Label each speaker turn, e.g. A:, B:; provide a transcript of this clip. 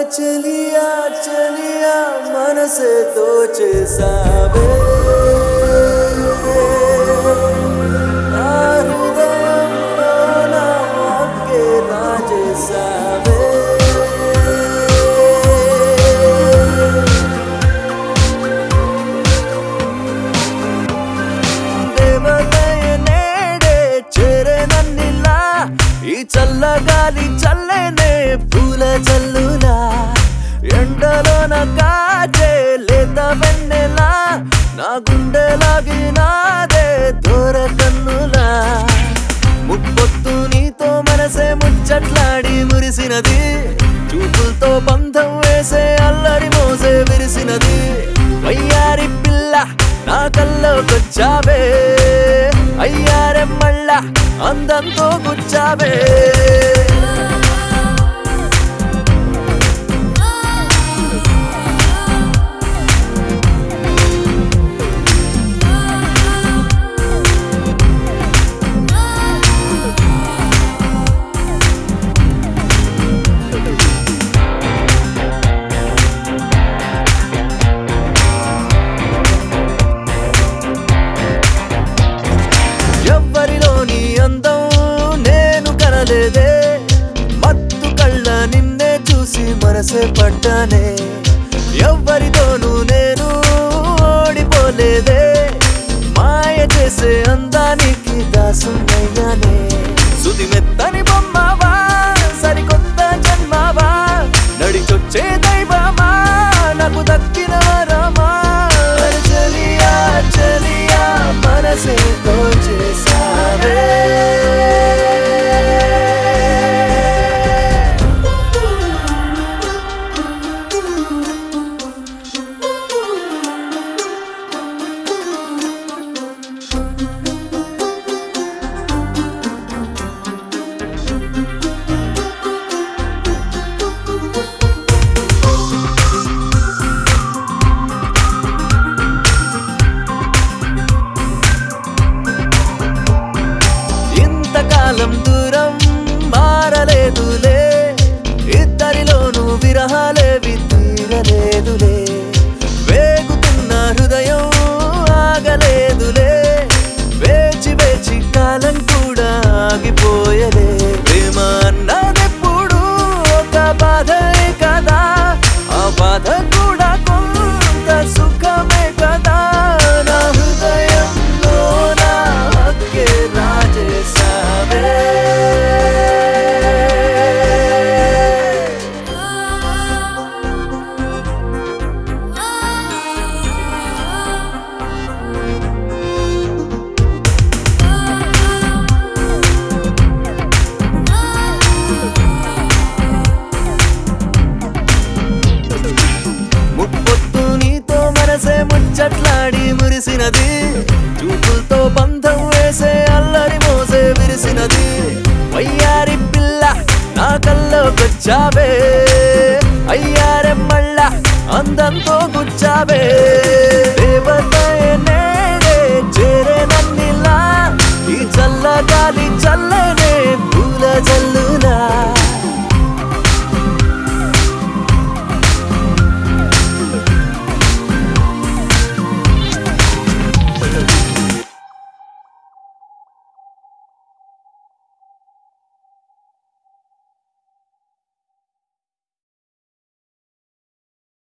A: చలియా చలియా మనసే దోచేసావే నా హృదయంలో నా హక్కే రాజేసావే దేవతయ నేడే చేరే నన్నిలా ఈ చల్లగాలి చల్లనే పూల చల్లులా ఎండలోన కాచే లేత వెన్నెలా నా గుండెలాగి నాదే దూర కన్నులా ముప్పొత్తు నీతో మనసే ముచ్చట్లాడి మురిసినది చూపులతో బంధం వేసే అల్లరి మోసే విరిసినది వయ్యారి పిల్ల నా కల్లోకొచ్చావే అయ్యారే మళ్ళా అందంతో గుచ్చావే ఎవ్వరిలోని అందం నేను కనలేదే మత్తు కళ్ళ నిన్నే చూసి మనసే పడ్డానే ఎవ్వరితోనూ నేను ఓడిపోలేదే మాయ చేసే అందానికి దాసునయ్యానే సుది మెత్తని బొమ్మవా సరికొత్త జన్మవా నడిచొచ్చే దైవమా నాకు దక్కిన వరమా చలియా చలియా మనసే దోచేసావే ఇంతకాలం దూరం మారలేదులే ఇద్దరిలోనూ విరహాలేవి తీరలేదులే వేగుతున్న హృదయం ఆగలేదులే వేచి వేచి కాలం కూడా ఆగిపోయలే ప్రేమ అన్నదెప్పుడు ఒక బాధే కదా ఆ బాధ కూడా కొంత సుఖమే కదా నా హృదయంలో నా హక్కే రాజేశావే ముప్పొత్తు నీతో మనసే ముచ్చట్లాడి మురిసినది చూపులతో బంధం వేసే అల్లరి మోసే విరిసినది వయ్యారి పిల్ల నా కల్లోకొచ్చావే అయ్యారే మళ్ళా అందంతో గుచ్చావే దేవతయే నేడే చేరే నన్నిలా ఈ చల్లగాలి చల్లనే